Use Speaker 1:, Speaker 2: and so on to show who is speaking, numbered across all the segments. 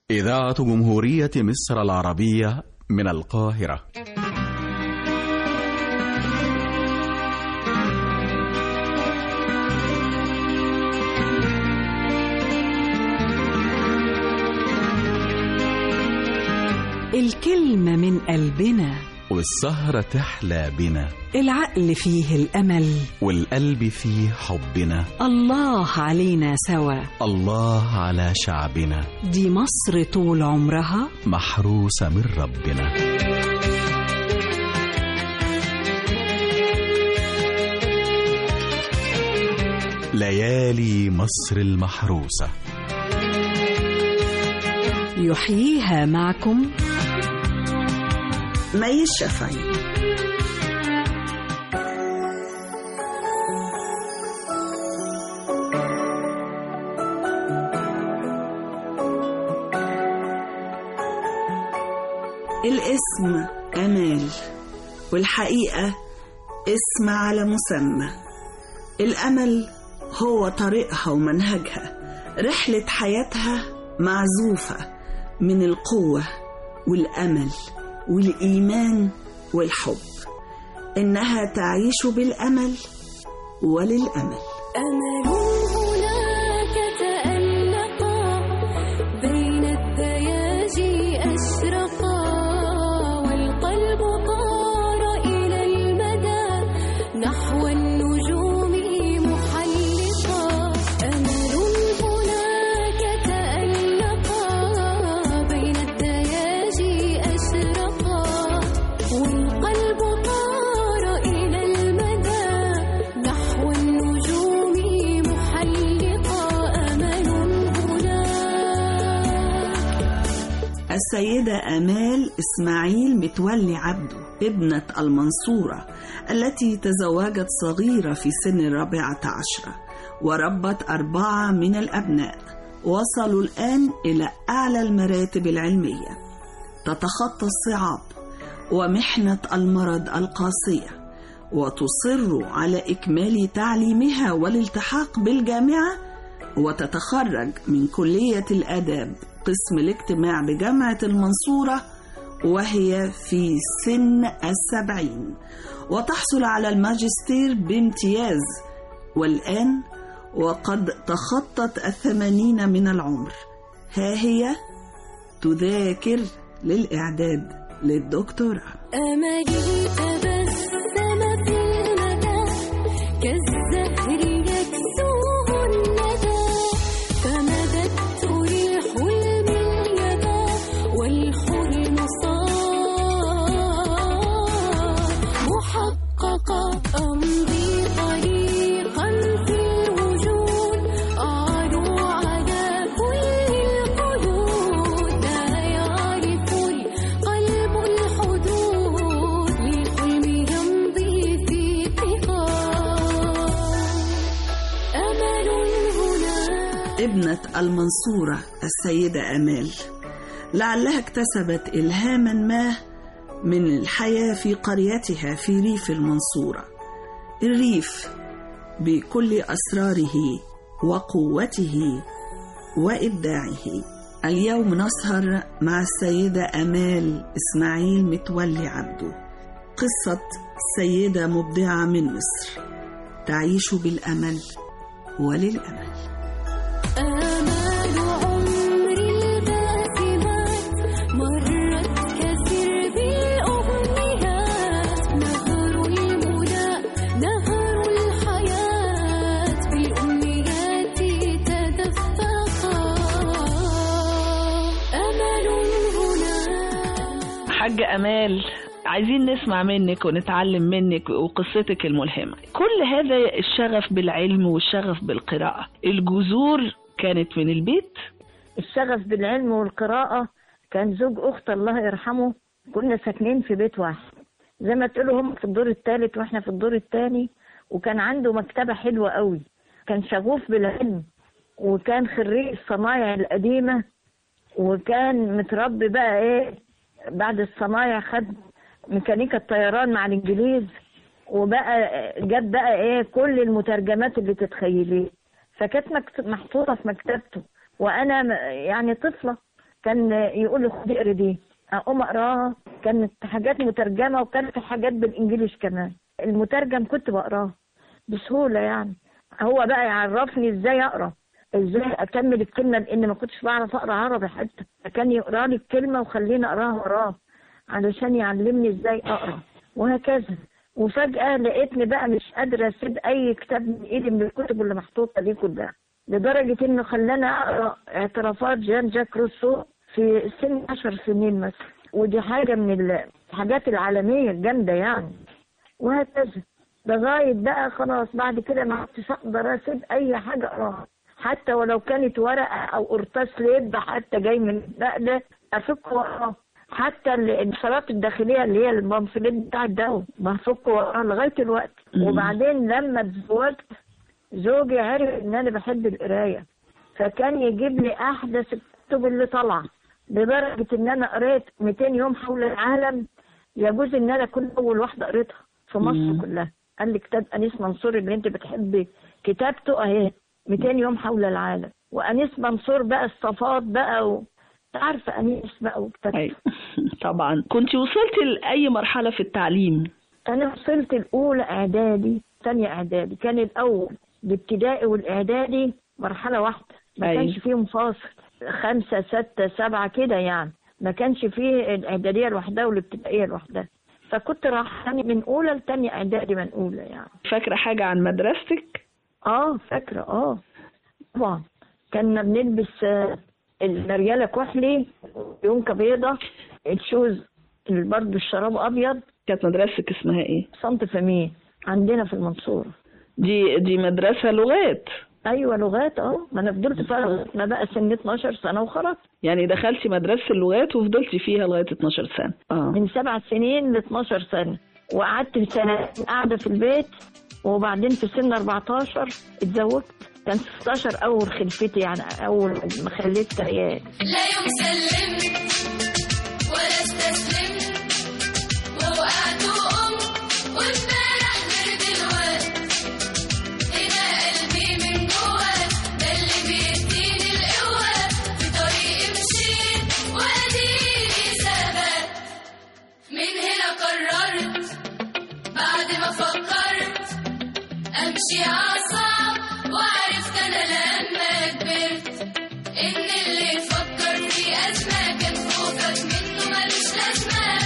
Speaker 1: إذاعة جمهورية مصر العربية من القاهرة
Speaker 2: الكلمة من قلبنا
Speaker 1: والسهرة تحلى بنا
Speaker 2: العقل فيه الأمل
Speaker 1: والقلب فيه حبنا
Speaker 2: الله علينا سوا
Speaker 1: الله على شعبنا
Speaker 2: دي مصر طول عمرها
Speaker 1: محروسة من ربنا ليالي مصر المحروسة
Speaker 2: يحييها معكم
Speaker 3: مي الشافعي الاسم أمال والحقيقة اسم على مسمى الأمل هو طريقها ومنهجها رحلة حياتها معزوفة من القوة والأمل والإيمان والحب إنها تعيش بالأمل وللأمل
Speaker 4: أمل هناك تألقا بين الدياجي أشرقا والقلب طار إلى المدى نحو النجوم محلقا أمل هناك تألقا بين الدياجي أشرقا والقلب طار إلى المدى نحو النجوم محلقا أمل هناك
Speaker 3: السيدة آمال إسماعيل متولي عبده ابنة المنصورة التي تزوجت صغيرة في سن الرابعة عشرة وربت أربعة من الأبناء وصلوا الآن إلى أعلى المراتب العلمية تتخطى الصعاب ومحنة المرض القاسية وتصر على إكمال تعليمها والالتحاق بالجامعة وتتخرج من كلية الآداب قسم الاجتماع بجامعة المنصورة وهي في سن السبعين وتحصل على الماجستير بامتياز والآن وقد تخطت الثمانين من العمر ها هي تذاكر للإعداد للدكتوراه
Speaker 4: أملي تبسم في المدى كالزهر يكسوه الندى فمددت للحلم اليدا والحلم صار محققا أمضي طريقا في الوجود أعلو على كل القيود لا يعرف القلب الحدود للحلم يمضي في اتخاذ أمل هنا
Speaker 3: ابنة المنصورة السيدة أمال لعلها اكتسبت إلهاما ما من الحياة في قريتها في ريف المنصورة الريف بكل أسراره وقوته وإبداعه اليوم نسهر مع السيدة أمال إسماعيل متولي عبده قصة سيدة مبدعة من مصر تعيش بالأمل وللأمل
Speaker 4: آمال عمري الباسمات مرت كسرب الأمنيات نهر المنى نهر الحياة بالأمنيات تدفقا أمل هنا
Speaker 5: حاج أمال عايزين نسمع منك ونتعلم منك وقصتك الملهمة كل هذا الشغف بالعلم والشغف بالقراءة الجذور كانت من البيت
Speaker 6: الشغف بالعلم والقراءة كان زوج أخت الله يرحمه كنا ساكنين في بيت واحد زي ما تقولوا هم في الدور الثالث واحنا في الدور الثاني وكان عنده مكتبة حلوة قوي كان شغوف بالعلم وكان خريج الصنايع القديمة وكان متربي بقى ايه بعد الصنايع خد ميكانيكا الطيران مع الانجليز وبقى جاب بقى ايه كل المترجمات اللي تتخيليه فكانت مكت- محطوطه في مكتبته وانا م- يعني طفله كان يقول لي خدي اقري دي اقوم اقراها كانت حاجات مترجمه وكانت حاجات بالانجليش كمان المترجم كنت بقراه بسهوله يعني هو بقى يعرفني ازاي اقرا ازاي اكمل الكلمه لان ما كنتش بعرف اقرا عربي حتى فكان يقرا لي الكلمه وخليني اقراها وراه علشان يعلمني ازاي اقرا وهكذا وفجاه لقيتني بقى مش قادره اسيب اي كتاب من ايدي من الكتب اللي محطوطه دي كلها لدرجه انه خلاني اقرا اعترافات جان جاك روسو في سن عشر سنين مثلا ودي حاجه من الحاجات العالميه الجامده يعني وهكذا لغايه بقى خلاص بعد كده ما عدتش اقدر اسيب اي حاجه اقراها حتى ولو كانت ورقه او قرطاس لب حتى جاي من النقله افك واقراه حتى الصلاه الداخليه اللي هي البامفليت بتاع الدواء بفك واقراه لغايه الوقت وبعدين لما اتزوجت زوجي عرف ان انا بحب القرايه فكان يجيب لي احدث الكتب اللي طالعه لدرجه ان انا قريت 200 يوم حول العالم يجوز ان انا اكون اول واحده قريتها في مصر كلها قال لي كتاب انيس منصور اللي انت بتحبي كتابته اهي 200 يوم حول العالم وانيس منصور بقى الصفات بقى و... عارفه انيس بقى وكتاب
Speaker 5: أيوة. طبعا كنت وصلت لاي مرحله في التعليم
Speaker 6: انا وصلت الاولى اعدادي ثانيه اعدادي كان الاول الابتدائي والاعدادي مرحله واحده ما
Speaker 5: أيوة.
Speaker 6: كانش فيهم فاصل خمسة ستة سبعة كده يعني ما كانش فيه الإعدادية لوحدها والابتدائية لوحدها فكنت رايحة من أولى لتانية إعدادي من أولى يعني
Speaker 5: فاكره حاجه عن مدرستك
Speaker 6: اه فاكرة اه طبعا كنا بنلبس آه، المريالة كحلي يونكة بيضة الشوز اللي برضه الشراب أبيض
Speaker 5: كانت مدرستك اسمها ايه
Speaker 6: صنف فميه عندنا في المنصورة
Speaker 5: دي دي مدرسه لغات
Speaker 6: أيوة لغات اه ما أنا فضلت فيها لغاية ما بقى سن 12 سنة وخرجت
Speaker 5: يعني دخلتي مدرسه اللغات وفضلتي فيها لغايه 12 سنه اه
Speaker 6: من سبع سنين ل 12 سنة وقعدت سنة قاعدة في البيت وبعدين في سن 14 اتزوجت كان 16 أول خلفتي يعني أول ما خلفت عيال
Speaker 4: لا يوم سلمت ولا استسلمت ووقعت وقمت وامبارح غير دلوقت هنا قلبي من جوه ده اللي بيديني القوة في طريقي مشيت وأديني ثبات من هنا قررت بعد ما فكرت أمشي عصام وعرفت أنا لما كبرت إن اللي يفكر في أزمة كان خوفك منه ملوش لازمة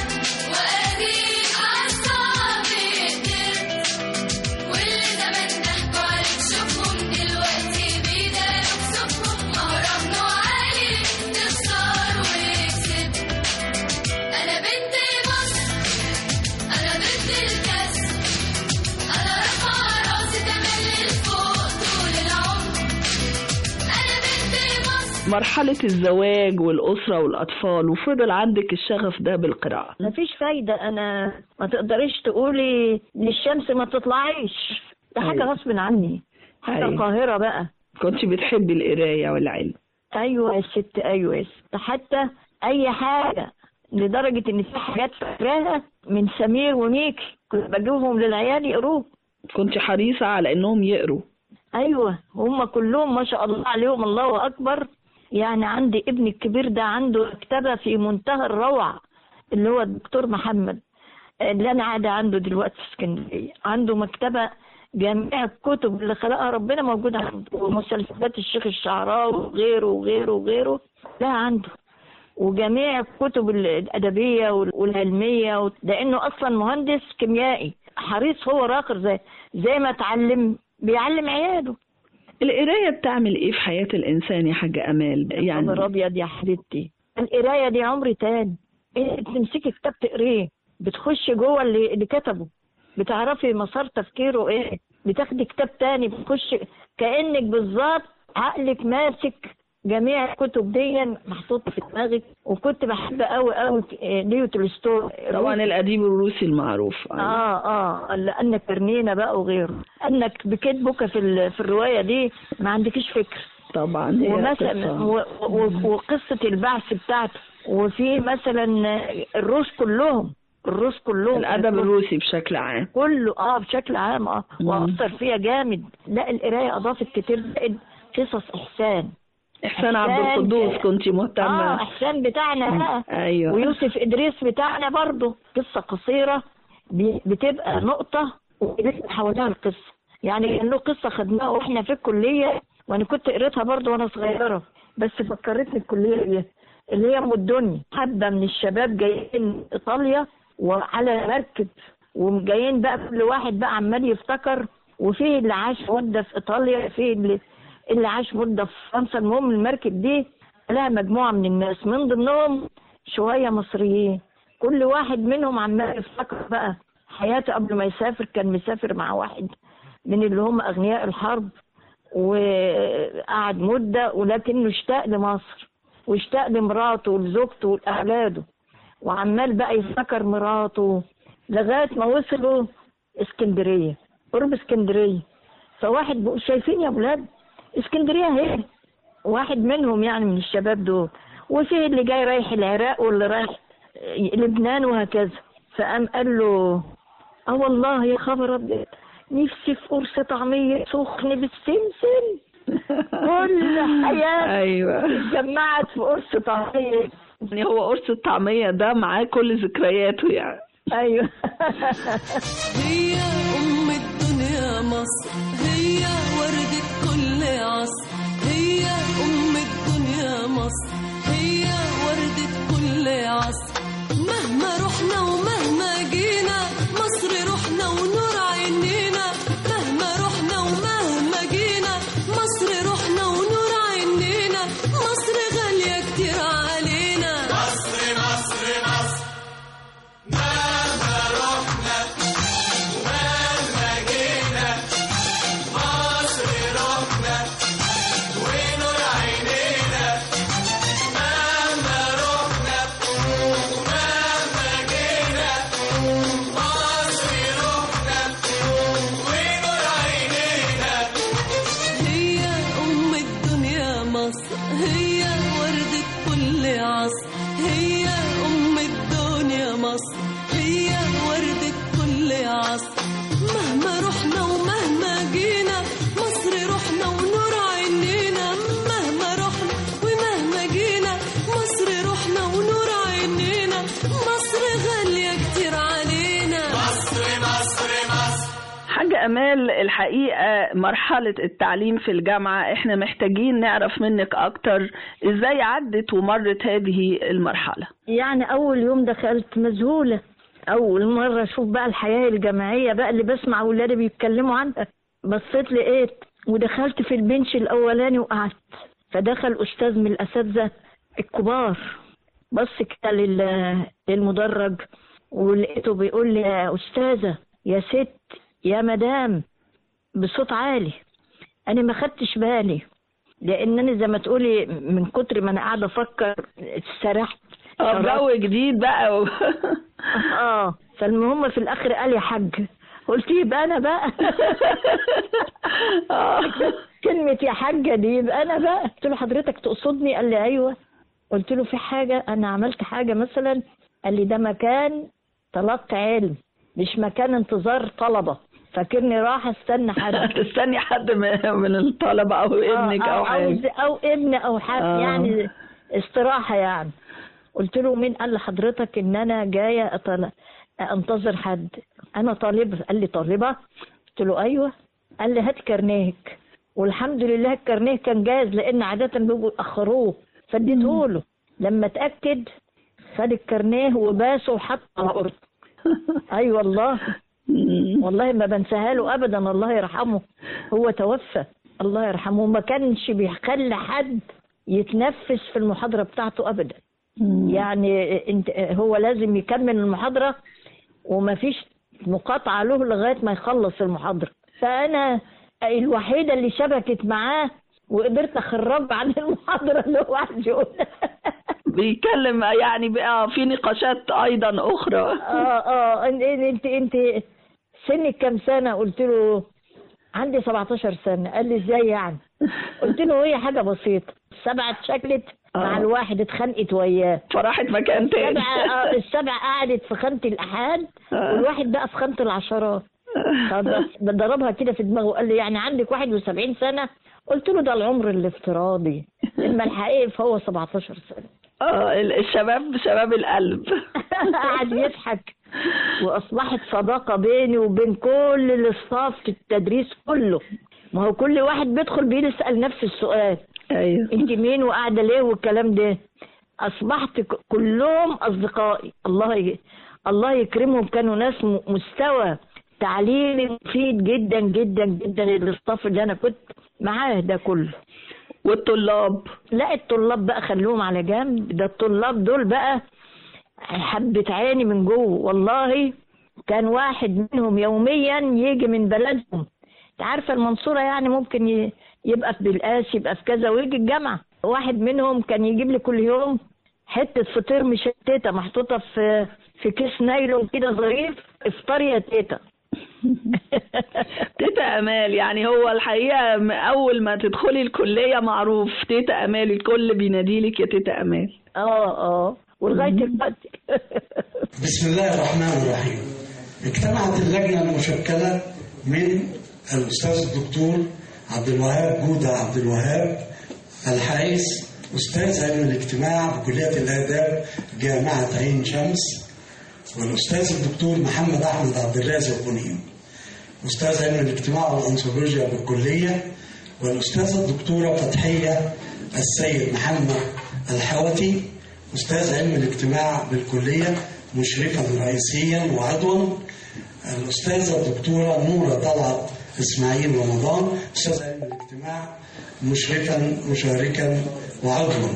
Speaker 4: وأديك أعصابي قدرت واللي زمان ضحكوا عليك شوفهم دلوقتي بيداروا بصوتهم مهرجنوا عليك تخسر ويكسب أنا بنت مصر أنا بنت الكسر أنا رافعة راسي تملي لفوق طول العمر أنا بنت مصر
Speaker 5: مرحله الزواج والاسره والاطفال وفضل عندك الشغف ده بالقراءه
Speaker 6: مفيش فايدة أنا ما تقدريش تقولي للشمس ما تطلعيش ده حاجة
Speaker 5: أيوة.
Speaker 6: غصب عني حاجة
Speaker 5: أيوة.
Speaker 6: قاهرة بقى
Speaker 5: كنت بتحبي القرايه والعلم
Speaker 6: ايوه يا ست ايوه يا ست حتى اي حاجه لدرجه ان في حاجات فاكراها من سمير وميكي كنت بجيبهم للعيال يقروه
Speaker 5: كنت حريصه على انهم يقروا
Speaker 6: ايوه هم كلهم ما شاء الله عليهم الله اكبر يعني عندي ابن الكبير ده عنده مكتبه في منتهى الروعه اللي هو الدكتور محمد اللي انا قاعده عنده دلوقتي في اسكندريه عنده مكتبه جميع الكتب اللي خلقها ربنا موجوده عنده ومسلسلات الشيخ الشعراوي وغيره وغيره وغيره لا عنده وجميع الكتب الادبيه والعلميه لانه اصلا مهندس كيميائي حريص هو راقر زي زي ما اتعلم بيعلم عياله
Speaker 5: القرايه بتعمل ايه في حياه الانسان يا حاجه امال
Speaker 6: يعني
Speaker 5: يعني
Speaker 6: ابيض يا حبيبتي القرايه دي عمر تاني انت بتمسكي كتاب تقريه بتخشي جوه اللي, اللي كتبه بتعرفي مسار تفكيره ايه بتاخدي كتاب تاني بتخشي كانك بالظبط عقلك ماسك جميع الكتب دي محطوطه في دماغك وكنت بحب قوي قوي ليو تولستوي
Speaker 5: طبعا الاديب الروسي المعروف
Speaker 6: اه اه لان كرنينا بقى وغيره انك بكتبك في ال- في الروايه دي ما عندكيش فكر
Speaker 5: طبعا هي
Speaker 6: ومثلا
Speaker 5: قصة.
Speaker 6: و- و- وقصه البعث بتاعته وفي مثلا الروس كلهم الروس كلهم
Speaker 5: الادب الروسي بشكل عام
Speaker 6: كله اه بشكل عام اه
Speaker 5: مم.
Speaker 6: واثر فيها جامد لا القرايه اضافت كتير زائد قصص احسان
Speaker 5: احسان عبد
Speaker 6: إحسان
Speaker 5: القدوس
Speaker 6: ك-
Speaker 5: كنت
Speaker 6: اه
Speaker 5: مهتمه
Speaker 6: احسان بتاعنا بقى
Speaker 5: ايوه
Speaker 6: ويوسف ادريس بتاعنا برضه قصه قصيره بي- بتبقى نقطه وبنبني حواليها القصه يعني كان له قصه خدناها واحنا في الكليه وانا كنت قريتها برضه وانا صغيره بس فكرتني الكليه دي اللي هي ام الدنيا حبه من الشباب جايين من ايطاليا وعلى مركب وجايين بقى كل واحد بقى عمال يفتكر وفيه اللي عاش مده في ايطاليا فيه اللي اللي عاش مده في فرنسا المهم المركب دي لها مجموعه من الناس من ضمنهم شويه مصريين كل واحد منهم عمال يفتكر بقى حياته قبل ما يسافر كان مسافر مع واحد من اللي هم اغنياء الحرب وقعد مده ولكنه اشتاق لمصر واشتاق لمراته ولزوجته ولاولاده وعمال بقى يفتكر مراته لغايه ما وصلوا اسكندريه قرب اسكندريه فواحد بيقول شايفين يا اولاد اسكندريه اهي واحد منهم يعني من الشباب دول وفي اللي جاي رايح العراق واللي رايح لبنان وهكذا فقام قال له اه والله يا خبر ابيض نفسي في قرص طعميه سخن بالسمسم كل حياتي
Speaker 5: ايوه
Speaker 6: اتجمعت في قرص طعميه
Speaker 5: يعني هو قرص الطعميه ده معاه كل ذكرياته يعني
Speaker 6: ايوه
Speaker 7: هي أم الدنيا مصر هي وردة كل عصر هي أم الدنيا مصر هي وردة كل عصر مهما رحنا ومهما جينا مصر رحنا ونور عينينا مهما رحنا ومهما جينا مصر رحنا ونور عينينا مصر غالية كتير علينا هي أم الدنيا مصر هي وردة كل عصر هي أم الدنيا مصر هي وردة كل عصر مهما رحنا ومهما جينا مصر رحنا ونور عينينا مهما رحنا ومهما جينا مصر رحنا ونور عينينا مصر غالية كتير علينا
Speaker 5: حاجة أمال الحقيقة مرحلة التعليم في الجامعة احنا محتاجين نعرف منك أكتر ازاي عدت ومرت هذه المرحلة
Speaker 6: يعني اول يوم دخلت مذهوله اول مره اشوف بقى الحياه الجامعيه بقى اللي بسمع اولادي بيتكلموا عنها بصيت لقيت ودخلت في البنش الاولاني وقعدت فدخل استاذ من الاساتذه الكبار بص كده لل- للمدرج ولقيته بيقول لي يا استاذه يا ست يا مدام بصوت عالي انا ما خدتش بالي لان انا زي ما تقولي من كتر ما انا قاعده افكر سرحت
Speaker 5: اه جو جديد بقى و...
Speaker 6: اه فالمهم في الاخر قال يا حاج قلت يبقى انا بقى
Speaker 5: آه.
Speaker 6: كلمة يا حاجة دي يبقى انا بقى قلت له حضرتك تقصدني قال لي ايوه قلت له في حاجة انا عملت حاجة مثلا قال لي ده مكان طلبت علم مش مكان انتظار طلبة فاكرني راح استنى حد
Speaker 5: تستني حد من من الطلبة أو ابنك
Speaker 6: آه،
Speaker 5: أو حاجة
Speaker 6: أو, أو ابن أو حد
Speaker 5: آه.
Speaker 6: يعني استراحة يعني قلت له مين قال لحضرتك إن أنا جاية أطل... أنتظر حد أنا طالبة قال لي طالبة قلت له أيوه قال لي هات كارنيهك والحمد لله الكارنيه كان جاهز لأن عادة بيبقوا يأخروه فاديته له لما اتأكد خد الكارنيه وباسه وحط على الأرض أي والله والله ما بنساها له ابدا الله يرحمه هو توفى الله يرحمه ما كانش بيخلي حد يتنفس في المحاضره بتاعته ابدا يعني انت هو لازم يكمل المحاضره وما فيش مقاطعه له لغايه ما يخلص المحاضره فانا الوحيده اللي شبكت معاه وقدرت اخرج عن المحاضره اللي هو عايز يقولها
Speaker 5: بيتكلم يعني بقى في نقاشات أيضا أخرى
Speaker 6: اه اه انت انت انت سنك كام سنه قلت له عندي 17 سنه قال لي ازاي يعني قلت له هي حاجه بسيطه السبعه اتشكلت مع
Speaker 5: آه.
Speaker 6: الواحد اتخانقت وياه
Speaker 5: فراحت مكان تاني
Speaker 6: السبعه آه السبعه قعدت في خانه الاحاد
Speaker 5: آه.
Speaker 6: والواحد بقى في خانه العشرات فضربها كده في دماغه وقال لي يعني عندك 71 سنه قلت له ده العمر الافتراضي اما الحقيقي فهو 17 سنه
Speaker 5: اه ال- الشباب شباب القلب
Speaker 6: قعد يضحك واصبحت صداقه بيني وبين كل الاستاف في التدريس كله ما هو كل واحد بيدخل بيسال نفس السؤال
Speaker 5: ايوه
Speaker 6: انت مين وقاعده ليه والكلام ده اصبحت ك- كلهم اصدقائي الله ي... الله يكرمهم كانوا ناس م- مستوى تعليمي مفيد جدا جدا جدا الاستاف اللي انا كنت معاه ده كله
Speaker 5: والطلاب
Speaker 6: لا الطلاب بقى خلوهم على جنب ده الطلاب دول بقى حبة عيني من جوه والله كان واحد منهم يوميا يجي من بلدهم انت عارفة المنصورة يعني ممكن ي- يبقى في بالقاس يبقى في كذا ويجي الجامعة واحد منهم كان يجيب لي كل يوم حتة فطير مشتتة محطوطة في في كيس نايلون كده ظريف افطار يا تيتا
Speaker 5: تيتا امال يعني هو الحقيقه م- اول ما تدخلي الكليه معروف تيتا امال الكل بيناديلك يا تيتا امال
Speaker 6: اه اه ولغاية دلوقتي
Speaker 8: بسم الله الرحمن الرحيم اجتمعت اللجنة المشكلة من الأستاذ الدكتور عبد الوهاب جودة عبد الوهاب الحائز أستاذ علم الاجتماع بكلية الآداب جامعة عين شمس والأستاذ الدكتور محمد أحمد عبد الرازق غنيم أستاذ علم الاجتماع والأنثروبولوجيا بالكلية والأستاذة الدكتورة فتحية السيد محمد الحوتي أستاذ علم الاجتماع بالكلية مشرفا رئيسيا وعضوا الأستاذة الدكتورة نورة طلعت إسماعيل رمضان أستاذ علم الاجتماع مشرفا مشاركا وعضوا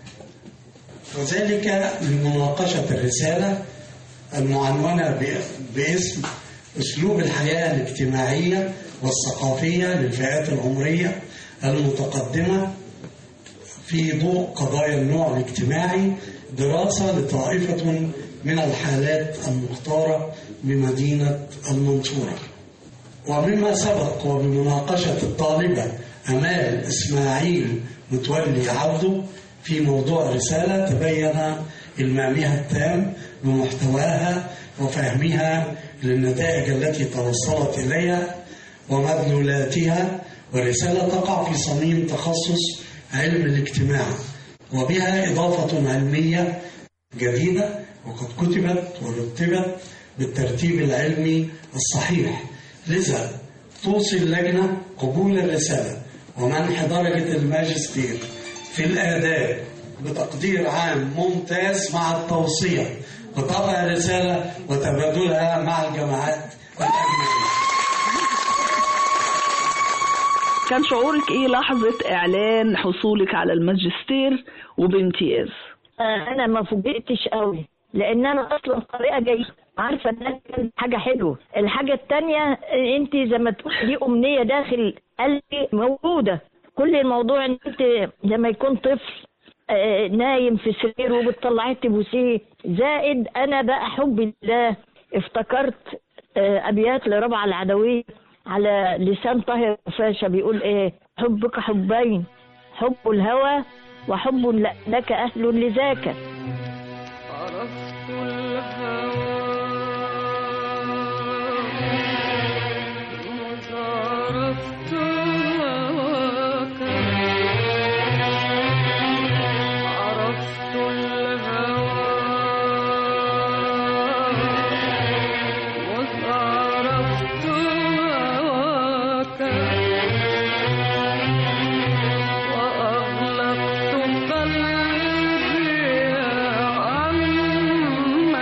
Speaker 8: وذلك لمناقشة الرسالة المعنونة ب- باسم أسلوب الحياة الاجتماعية والثقافية للفئات العمرية المتقدمة في ضوء قضايا النوع الاجتماعي دراسة لطائفة من الحالات المختارة بمدينة المنصورة ومما سبق وبمناقشة الطالبة أمال إسماعيل متولي عبده في موضوع الرسالة تبين المامها التام بمحتواها وفهمها للنتائج التي توصلت إليها ومدلولاتها والرسالة تقع في صميم تخصص علم الاجتماع وبها إضافة علمية جديدة وقد كتبت ورتبت بالترتيب العلمي الصحيح لذا توصي اللجنة قبول الرسالة ومنح درجة الماجستير في الآداب بتقدير عام ممتاز مع التوصية بطبع الرسالة وتبادلها مع الجامعات الأجنبية
Speaker 5: كان شعورك ايه لحظه اعلان حصولك على الماجستير وبامتياز
Speaker 6: آه، انا ما فوجئتش قوي لان انا اصلا طريقه جايه عارفه ان كانت حاجه حلوه الحاجه التانية انت زي ما تقول دي امنيه داخل قلبي موجوده كل الموضوع ان انت لما يكون طفل آه، نايم في سريره وبتطلعيه تبوسيه زائد انا بقى حب الله افتكرت آه، ابيات لربع العدويه على لسان طاهر فاشا بيقول ايه حبك حبين حب الهوى وحب ل- لك أهل لذاك
Speaker 7: عرفت الهوى مذ عرفت هواك عرفت الهوى مذ عرفت هواك وأغلقت قلبي عما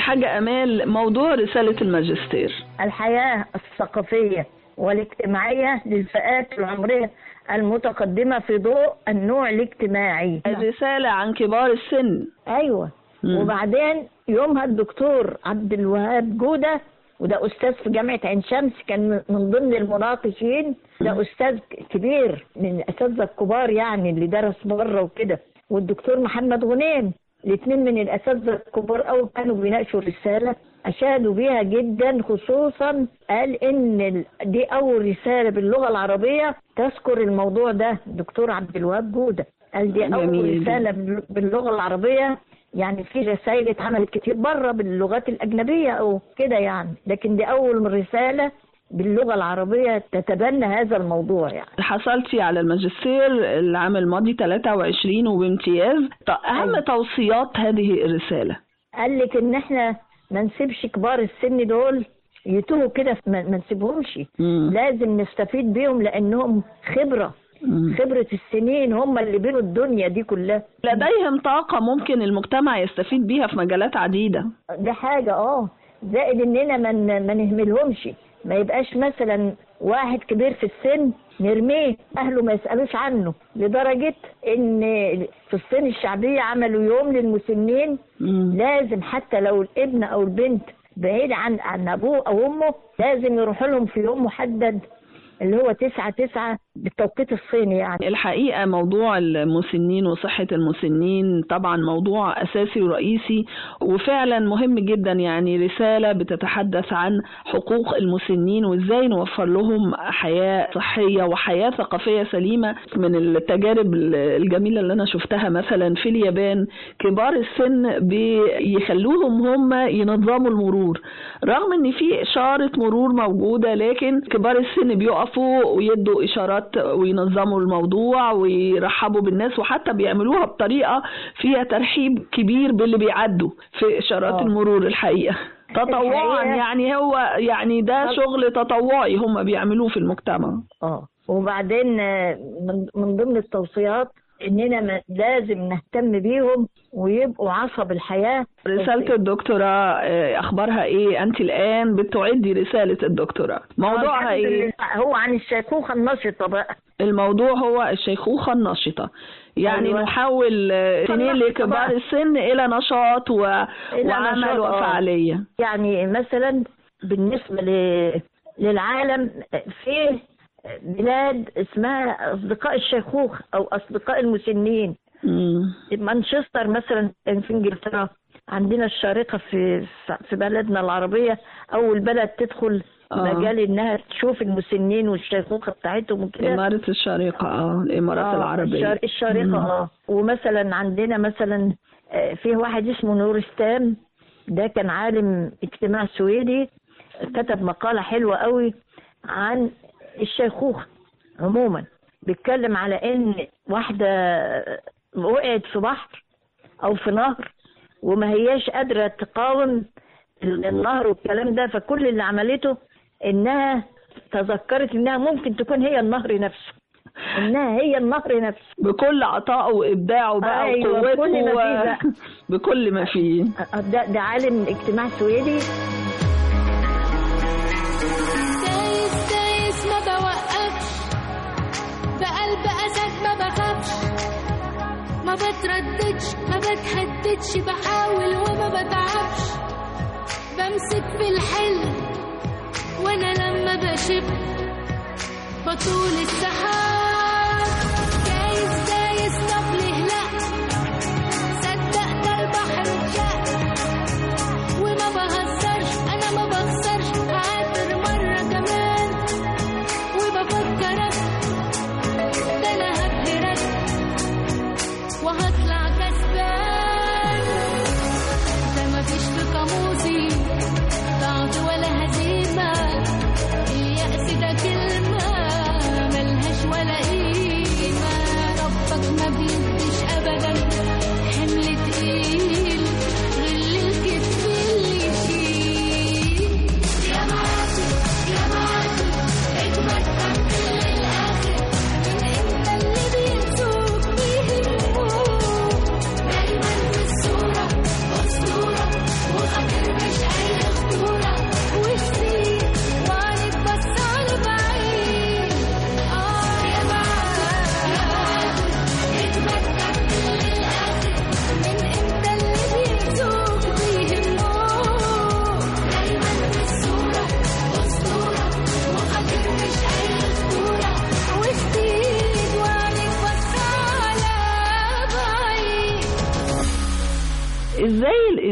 Speaker 5: حاجة أمال موضوع رسالة الماجستير
Speaker 6: الحياة الثقافية والاجتماعية للفئات العمرية المتقدمة في ضوء النوع الاجتماعي
Speaker 5: الرسالة عن كبار السن
Speaker 6: ايوه
Speaker 5: مم.
Speaker 6: وبعدين يومها الدكتور عبد الوهاب جوده وده استاذ في جامعه عين شمس كان من ضمن المناقشين ده استاذ كبير من الاساتذه الكبار يعني اللي درس بره وكده والدكتور محمد غنيم الاثنين من الاساتذه الكبار قوي كانوا بيناقشوا الرساله اشادوا بيها جدا خصوصا قال ان ال- دي اول رساله باللغه العربيه تذكر الموضوع ده الدكتور عبد الوهاب جوده قال دي اول
Speaker 5: جميل.
Speaker 6: رساله بال- باللغه العربيه يعني في رسائل اتعملت كتير بره باللغات الاجنبيه او كده يعني لكن دي اول رساله باللغه العربيه تتبنى هذا الموضوع يعني
Speaker 5: حصلتي على الماجستير العام الماضي 23 وبامتياز طب أهم
Speaker 6: أيوة.
Speaker 5: توصيات هذه الرسالة
Speaker 6: قال لك ان احنا ما نسيبش كبار السن دول يتوهوا كده ما ما نسيبهمش
Speaker 5: مم.
Speaker 6: لازم نستفيد بيهم لانهم خبره
Speaker 5: مم.
Speaker 6: خبره السنين هم اللي بينوا الدنيا دي كلها
Speaker 5: لديهم طاقة ممكن المجتمع يستفيد بيها في مجالات عديدة
Speaker 6: ده حاجة اه زائد اننا ما ن- ما نهملهمش ما يبقاش مثلا واحد كبير في السن نرميه اهله ما يسالوش عنه لدرجه ان في الصين الشعبيه عملوا يوم للمسنين
Speaker 5: مم.
Speaker 6: لازم حتى لو الابن او البنت بعيد عن عن ابوه او امه لازم يروحوا لهم في يوم محدد اللي هو تسعة تسعة بالتوقيت الصيني يعني
Speaker 5: الحقيقة موضوع المسنين وصحة المسنين طبعا موضوع أساسي ورئيسي وفعلا مهم جدا يعني رسالة بتتحدث عن حقوق المسنين وإزاي نوفر لهم حياة صحية وحياة ثقافية سليمة من التجارب الجميلة اللي أنا شفتها مثلا في اليابان كبار السن بيخلوهم هم ينظموا المرور رغم ان في اشارة مرور موجودة لكن كبار السن بيقفوا ويدوا اشارات وينظموا الموضوع ويرحبوا بالناس وحتى بيعملوها بطريقة فيها ترحيب كبير باللي بيعدوا في اشارات
Speaker 6: آه.
Speaker 5: المرور الحقيقة تطوعا
Speaker 6: الحقيقة-
Speaker 5: يعني هو يعني ده شغل تطوعي هم بيعملوه في المجتمع
Speaker 6: اه وبعدين آه، من من ضمن التوصيات اننا ما- لازم نهتم بيهم ويبقوا عصب الحياه
Speaker 5: رسالة الدكتوراه آه، أخبارها إيه؟ أنت الآن بتعدي رسالة الدكتوراه موضوعها
Speaker 6: الحمد
Speaker 5: إيه؟
Speaker 6: لله. هو عن الشيخوخه النشطه بقى
Speaker 5: الموضوع هو الشيخوخة النشطة يعني
Speaker 6: أيوة.
Speaker 5: نحول آه، سنين
Speaker 6: النشطة
Speaker 5: لكبار
Speaker 6: بقى.
Speaker 5: السن إلى نشاط و...
Speaker 6: إلى
Speaker 5: وعمل
Speaker 6: نشاط، آه.
Speaker 5: وفعالية
Speaker 6: يعني مثلا بالنسبه ل... للعالم في بلاد اسمها اصدقاء الشيخوخ او اصدقاء المسنين
Speaker 5: مم.
Speaker 6: مانشستر مثلا في انجلترا عندنا الشارقه في في بلدنا العربيه اول بلد تدخل
Speaker 5: آه.
Speaker 6: مجال انها تشوف المسنين والشيخوخه بتاعتهم وكده
Speaker 5: إمارة الشارقة اه الإمارات
Speaker 6: آه،
Speaker 5: العربية
Speaker 6: الشار- الشارقه
Speaker 5: مم.
Speaker 6: اه ومثلا عندنا مثلا آه، في واحد اسمه نورستان ده كان عالم اجتماع سويدي كتب مقاله حلوه قوي عن الشيخوخه عموما بيتكلم على ان واحده وقعت في بحر او في نهر وما هياش قادره تقاوم النهر والكلام ده فكل اللي عملته انها تذكرت انها ممكن تكون هي النهر نفسه انها هي النهر نفسه
Speaker 5: بكل عطائه وإبداعه بقى
Speaker 6: أيوة،
Speaker 5: وقوته
Speaker 6: بكل ما فيه
Speaker 5: و-
Speaker 6: بقى.
Speaker 5: بكل ما فيه
Speaker 6: ده, ده عالم اجتماع سويدي
Speaker 4: دايس دايس ما بوقفش بقلب أسد ما بخافش ما بترددش ما بتهددش بحاول وما بتعبش بمسك في الحلم وانا لما بشب بطول السحاب دايس دايس طب ليه لا صدق ده البحر اتشق وما بهزرش انا ما بخسرش هعافر مرة كمان وبفكرك ده انا هبهرك وهطلع كسبان ده مفيش في قاموسي ضعف ولا هزيمة اليأس ده كلمة ملهاش ولا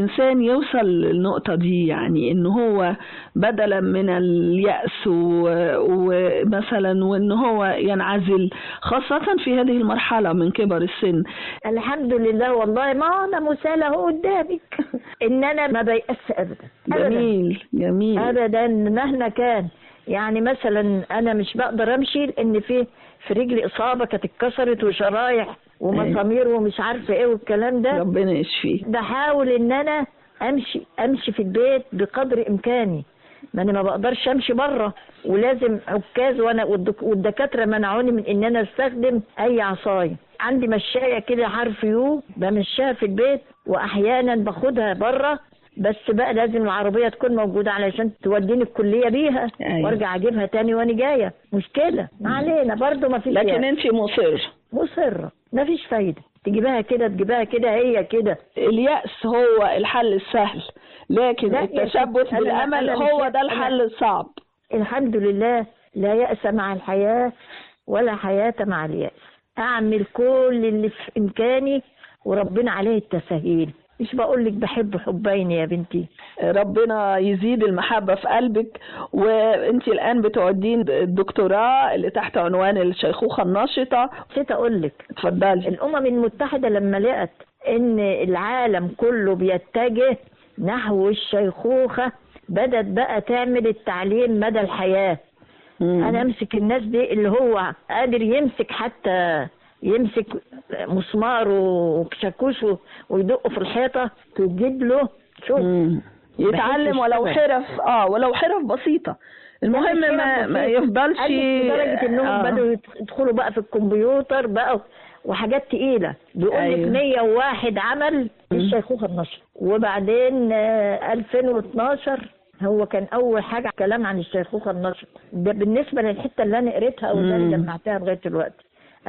Speaker 5: الإنسان يوصل للنقطة دي يعني إن هو بدلا من اليأس و- ومثلا وإن هو ينعزل خاصة في هذه المرحلة من كبر السن
Speaker 6: الحمد لله والله ما انا مثال اهو قدامك ان انا ما بيأس ابدا أبداً.
Speaker 5: جميل جميل
Speaker 6: ابدا مهما كان يعني مثلا انا مش بقدر امشي لان في في رجلي اصابه كانت اتكسرت وشرايح ومسامير ومش عارفه ايه والكلام ده
Speaker 5: ربنا يشفيه
Speaker 6: بحاول ان انا امشي امشي في البيت بقدر امكاني ما انا ما بقدرش امشي بره ولازم عكاز وانا والدك- والدكاتره منعوني من ان انا استخدم اي عصايه عندي مشايه كده حرف يو بمشيها في البيت واحيانا باخدها بره بس بقى لازم العربيه تكون موجوده علشان توديني الكليه بيها
Speaker 5: أيوة.
Speaker 6: وارجع اجيبها تاني وانا جايه مشكله ما علينا برضه ما فيش
Speaker 5: لكن انت مصر
Speaker 6: مصره ما فيش فايده تجيبها كده تجيبها كده هي كده
Speaker 5: اليأس هو الحل السهل لكن
Speaker 6: لا يا
Speaker 5: التشبث
Speaker 6: ستي، أنا-
Speaker 5: بالأمل
Speaker 6: أنا مش-
Speaker 5: هو ده
Speaker 6: أنا-
Speaker 5: الحل الصعب
Speaker 6: الحمد لله لا يأس مع الحياة ولا حياة مع اليأس أعمل كل اللي في إمكاني وربنا عليه التسهيل مش بقول لك بحب حبين يا بنتي
Speaker 5: ربنا يزيد المحبة في قلبك وانت الآن بتعدين الدكتوراه اللي تحت عنوان الشيخوخة الناشطة
Speaker 6: نسيت أقول لك
Speaker 5: اتفضلي
Speaker 6: الأمم المتحدة لما لقت إن العالم كله بيتجه نحو الشيخوخة بدأت بقى تعمل التعليم مدى الحياة
Speaker 5: مم.
Speaker 6: انا امسك الناس دي اللي هو قادر يمسك حتى يمسك مسمار وشاكوش و- ويدقه في الحيطه تجيب له شوف
Speaker 5: مم. يتعلم
Speaker 6: بحب
Speaker 5: ولو
Speaker 6: يشتغل.
Speaker 5: حرف اه ولو حرف بسيطة المهم
Speaker 6: مش
Speaker 5: ما,
Speaker 6: حرف
Speaker 5: ما
Speaker 6: بسيط.
Speaker 5: يفضلش
Speaker 6: قال لك لدرجه انهم
Speaker 5: آه.
Speaker 6: بدأوا يدخلوا بقى في الكمبيوتر بقى وحاجات تقيله بيقول لك
Speaker 5: أيوة.
Speaker 6: 101 عمل الشيخوخه النشر وبعدين آه، 2012 هو كان اول حاجه كلام عن الشيخوخه النشر ده بالنسبه للحته اللي انا قريتها او اللي
Speaker 5: مم.
Speaker 6: انا جمعتها لغايه دلوقتي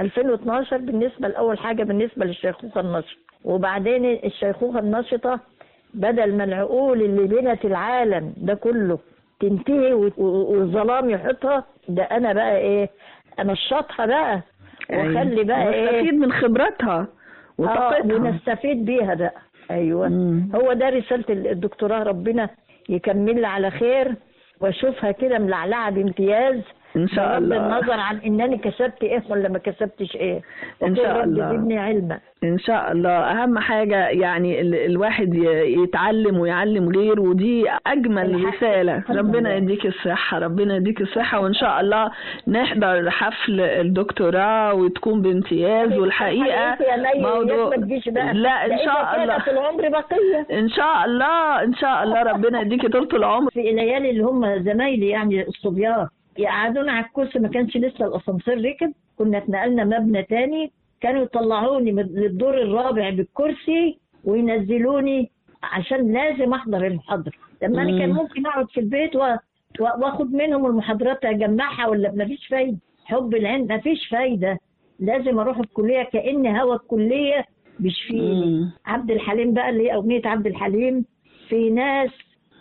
Speaker 6: 2012 بالنسبه لاول حاجه بالنسبه للشيخوخه النشر وبعدين الشيخوخه النشطه بدل ما العقول اللي بنت العالم ده كله تنتهي و- و- والظلام يحطها ده انا بقى ايه انشطها بقى واخلي بقى ايه
Speaker 5: نستفيد من خبراتها
Speaker 6: آه
Speaker 5: وطاقتها
Speaker 6: ونستفيد بيها بقى ايوه
Speaker 5: مم.
Speaker 6: هو ده رساله الدكتوراه ربنا يكمل لي على خير واشوفها كده ملعلعه بامتياز
Speaker 5: ان شاء
Speaker 6: بغض
Speaker 5: الله
Speaker 6: النظر عن انني كسبت ايه ولا ما كسبتش ايه
Speaker 5: إن شاء
Speaker 6: وقل رب
Speaker 5: الله.
Speaker 6: زدني علما
Speaker 5: ان شاء الله اهم حاجة يعني ال- الواحد ي- يتعلم ويعلم غيره ودي اجمل
Speaker 6: الحق-
Speaker 5: رسالة
Speaker 6: الحمد
Speaker 5: ربنا
Speaker 6: لله.
Speaker 5: يديك الصحة ربنا يديك الصحة وان شاء الله نحضر حفل الدكتوراه وتكون بامتياز والحقيقة
Speaker 6: حقيقي يا مي
Speaker 5: موضوع
Speaker 6: ما تجيش بقى
Speaker 5: لا ان
Speaker 6: ده
Speaker 5: شاء
Speaker 6: إذا
Speaker 5: الله
Speaker 6: كانت العمر بقيه
Speaker 5: ان شاء الله ان شاء الله ربنا يديكي طولة العمر
Speaker 6: في الليالي اللي هم زمايلي يعني الصبيان يقعدونا على الكرسي ما كانش لسه الاسانسير ركب كنا اتنقلنا مبنى تاني كانوا يطلعوني من للدور الرابع بالكرسي وينزلوني عشان لازم احضر المحاضره لما انا كان
Speaker 5: مم.
Speaker 6: ممكن اقعد في البيت و... و... واخد منهم المحاضرات اجمعها ولا ما فيش فايده حب العلم ما فيش فايده لازم اروح الكليه كان هوا الكليه بيشفيني
Speaker 5: مم.
Speaker 6: عبد الحليم بقى اللي هي اغنيه عبد الحليم في ناس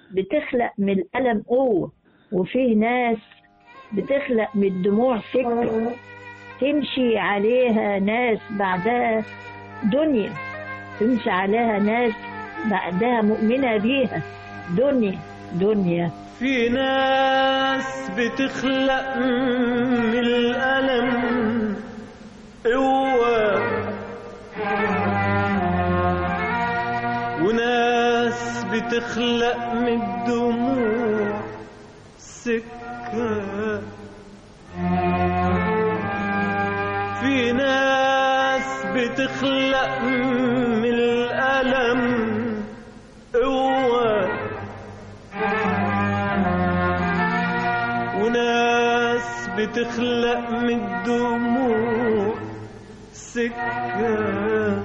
Speaker 6: بتخلق من الالم قوه وفي ناس بتخلق من الدموع فكر تمشي عليها ناس بعدها دنيا تمشي عليها ناس بعدها مؤمنة بيها دنيا دنيا
Speaker 7: في ناس بتخلق من الألم قوة وناس بتخلق من الدموع سكة في ناس بتخلق من الألم قوة وناس بتخلق من الدموع سكة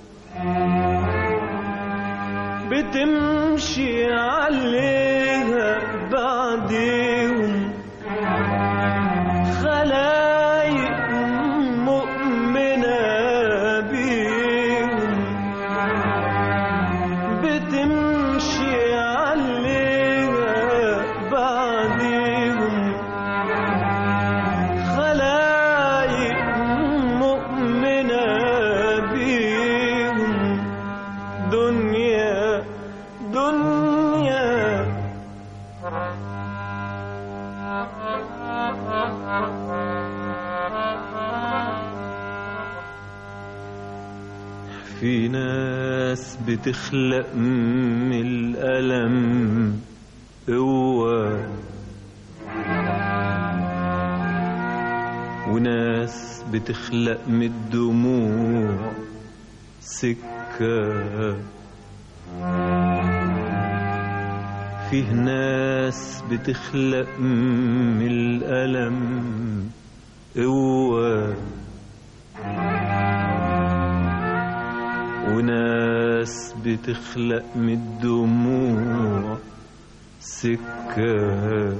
Speaker 7: بتمشي عليها بعديهم خلايق مؤمنة بيهم بتمشي عليها بعديهم خلايق مؤمنة بيهم دنيا في ناس بتخلق من الألم قوة وناس بتخلق من الدموع سكة فيه ناس بتخلق من الألم قوة وناس بتخلق من الدموع سكة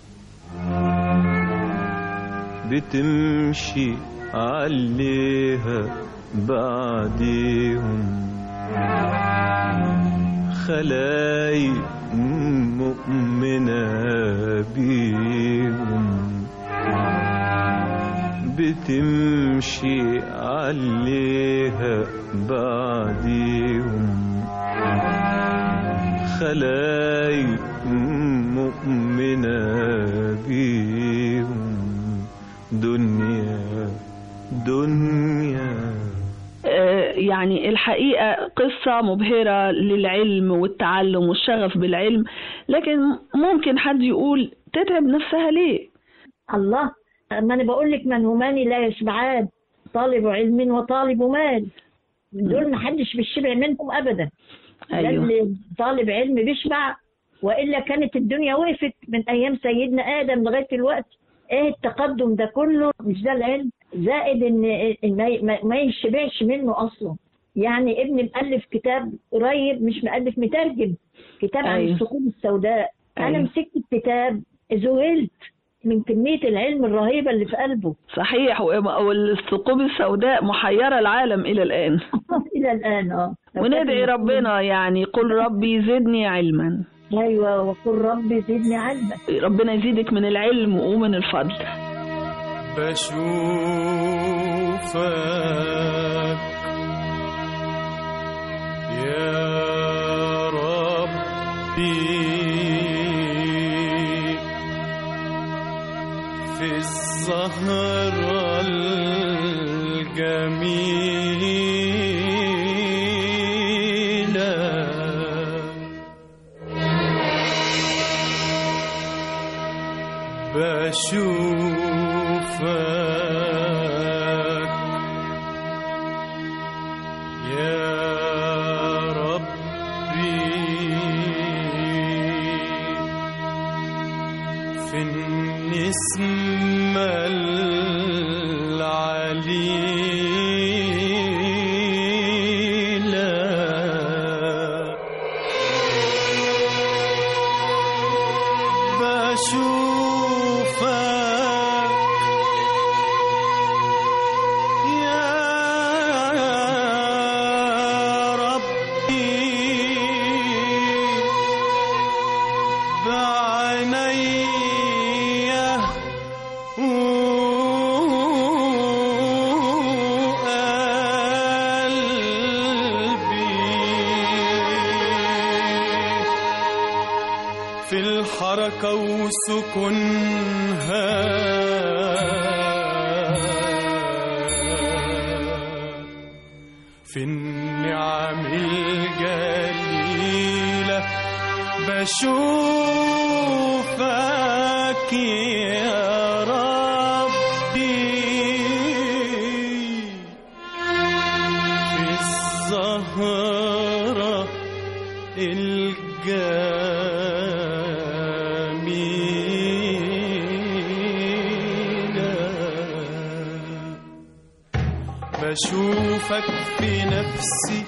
Speaker 7: بتمشي عليها بعديهم خلايق مؤمنة بيهم بتمشي عليها بعديهم خلايق مؤمنة بيهم دنيا دنيا
Speaker 5: آه، يعني الحقيقة قصة مبهرة للعلم والتعلم والشغف بالعلم لكن ممكن حد يقول تتعب نفسها ليه
Speaker 6: الله ما انا بقول لك من همان لا يشبعان طالب علم وطالب مال دول ما حدش بيشبع منهم ابدا
Speaker 5: أيوه.
Speaker 6: لأن طالب علم بيشبع والا كانت الدنيا وقفت من ايام سيدنا ادم لغايه الوقت ايه التقدم ده كله مش ده العلم زائد ان إن ما- ما- ما يشبعش منه اصلا يعني ابني مؤلف كتاب قريب مش مؤلف مترجم كتاب عن
Speaker 5: أيوه.
Speaker 6: الثقوب السوداء انا
Speaker 5: أيوه.
Speaker 6: مسكت الكتاب ذهلت من كميه العلم الرهيبه اللي في قلبه
Speaker 5: صحيح و- والثقوب السوداء محيرة العالم إلى الآن
Speaker 6: الى الان اه
Speaker 5: وندعي ربنا يعني قل ربي زدني علما
Speaker 6: ايوه وقل ربي زدني علما
Speaker 5: ربنا يزيدك من العلم ومن الفضل
Speaker 7: بشوفك يا ربي في الزهرة الجميلة بشوفك يا ربي في النسمة العليلة بشوفك يا ربي بعيني وقلبي في الحركة وسكنها في النعم الجليلة بشوفك يا ربي في الزهرة الجميلة بشوفك في نفسي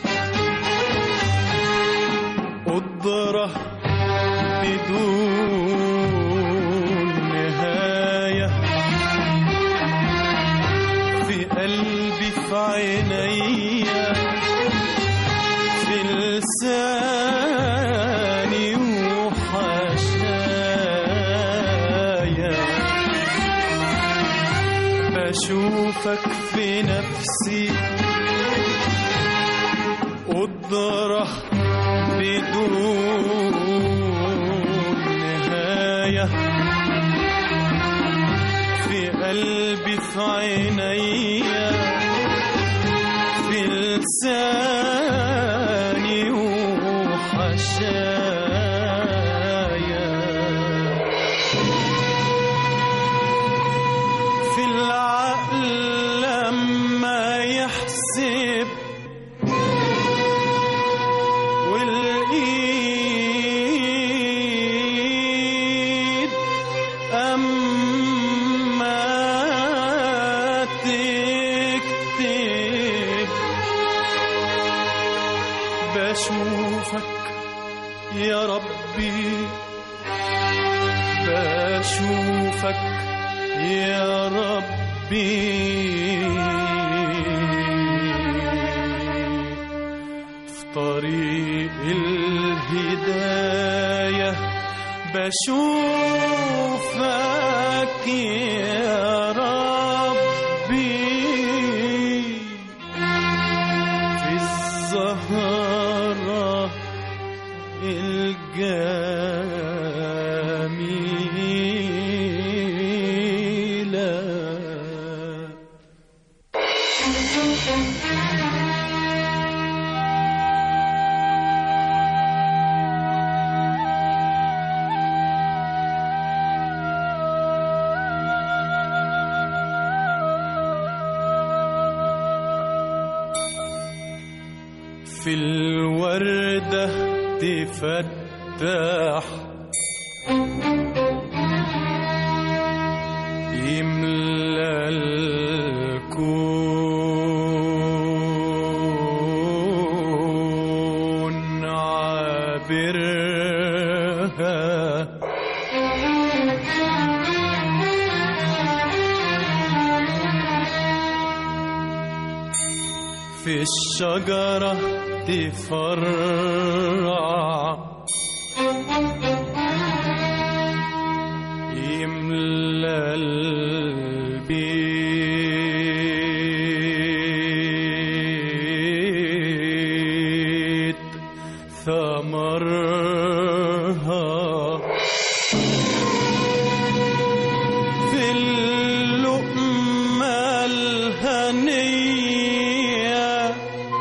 Speaker 7: قدرة بدون نهاية في قلبي في عينيا في لساني وحشايا بشوفك في نفسي قدرة بدون نهاية سمايا في قلبي في عينيا في لساني وحشايا في العقل لما يحسب والإيد أما تكتب بشوفك يا ربي بشوفك يا ربي في طريق الهداية بشوفك يا ربي في الزهرة الجميلة في الوردة تفتح يملى الكون عابرها في الشجرة تفرع يملى البيت ثمرها في اللقمة الهنية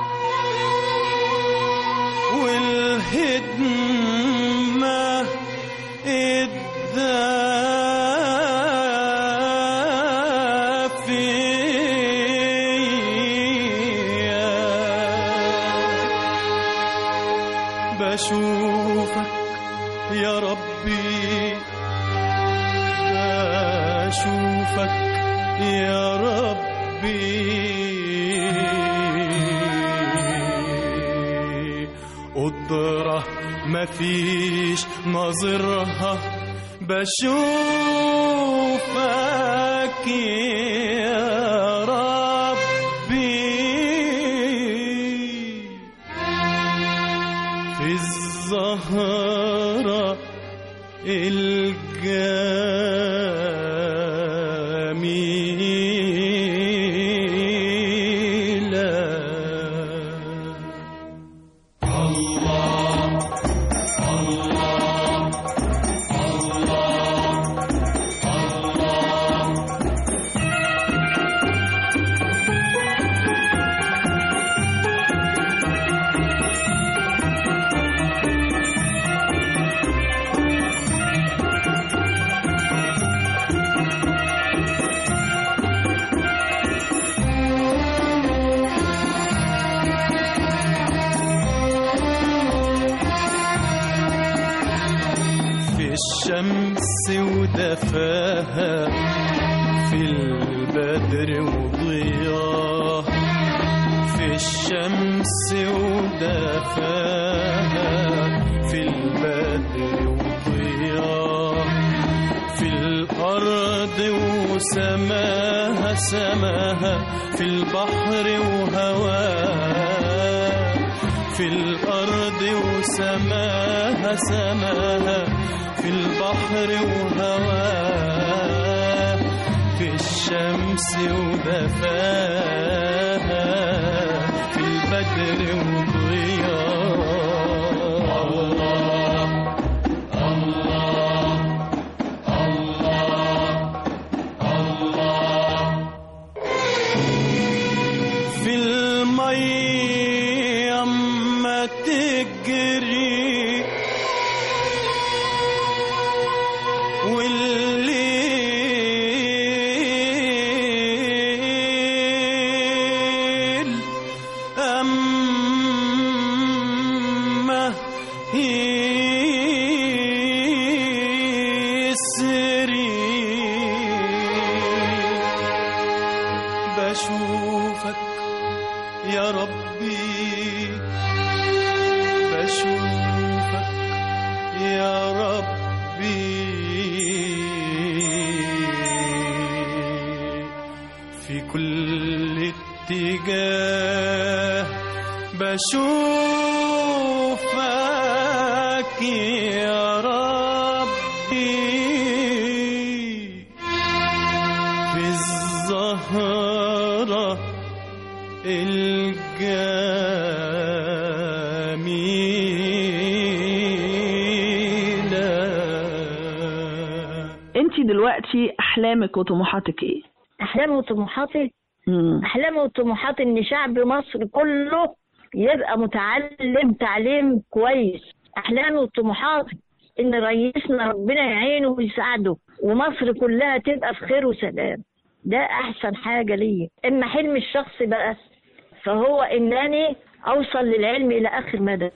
Speaker 7: والهدمة الدافية بشوفك يا ربي أشوفك يا ربي قدرة مفيش نظرها بشوفك يا ربي في الزهرة الجميلة في الشمس ودفاها في البدر وضياه في الشمس ودفاها في البدر وضياه في الأرض وسماها سماها في البحر وهواه في الأرض وسماها سماها في البحر وهواه في الشمس ودفاها في البدر وضياء الله الله والليل أما يسري بشوفك يا ربي بشوفك يا ربي في كل اتجاه بشوفك يا ربي في الزهرة الجميلة
Speaker 5: انت دلوقتي احلامك وطموحاتك ايه
Speaker 6: احلامي وطموحاتي
Speaker 5: مم.
Speaker 6: احلامي وطموحاتي ان شعب مصر كله يبقى متعلم تعليم كويس احلامي وطموحاتي ان رئيسنا ربنا يعينه ويساعده ومصر كلها تبقى في خير وسلام ده احسن حاجه ليا اما حلم الشخص بقى فهو انني اوصل للعلم الى اخر مدى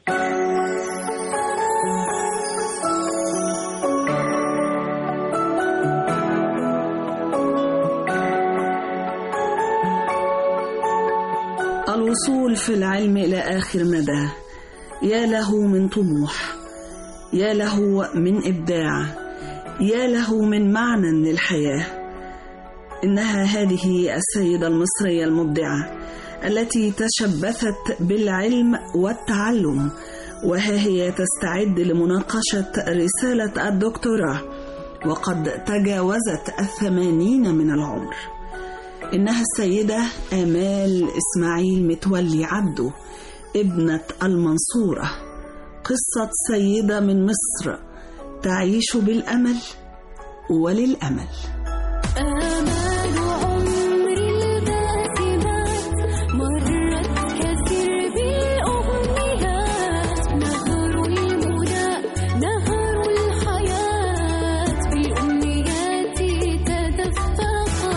Speaker 3: الوصول في العلم إلى آخر مدى يا له من طموح يا له من إبداع يا له من معنى للحياة إنها هذه السيدة المصرية المبدعة التي تشبثت بالعلم والتعلم وها هي تستعد لمناقشة رسالة الدكتوراه وقد تجاوزت الثمانين من العمر إنها السيدة آمال إسماعيل متولي عبده ابنة المنصورة قصة سيدة من مصر تعيش بالأمل وللأمل
Speaker 4: آمال عمري الباسمات مرت كسر بالأغنيات نهر المنى نهر الحياة بالأمنيات تدفقا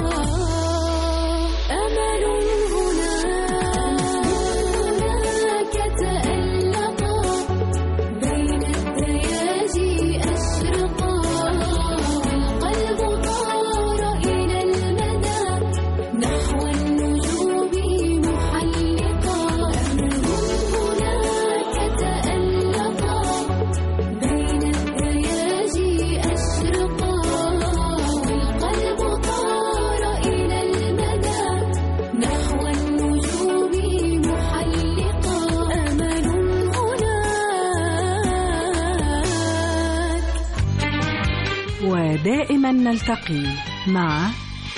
Speaker 4: أمل هناك تألقا بين الدياجي أشرقا والقلب طار إلى المدى نحو النجوم محلقا أمل هناك تألقا بين الدياجي أشرقا والقلب طار إلى المدى نحو النجوم محلقا أمل هناك
Speaker 2: ودائما نلتقي مع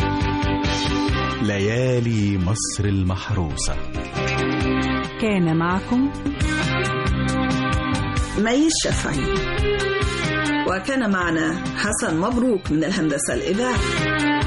Speaker 1: ليالي مصر المحروسة
Speaker 2: كان معكم
Speaker 3: مي الشافعي وكان معنا حسن مبروك من الهندسة الإذاعية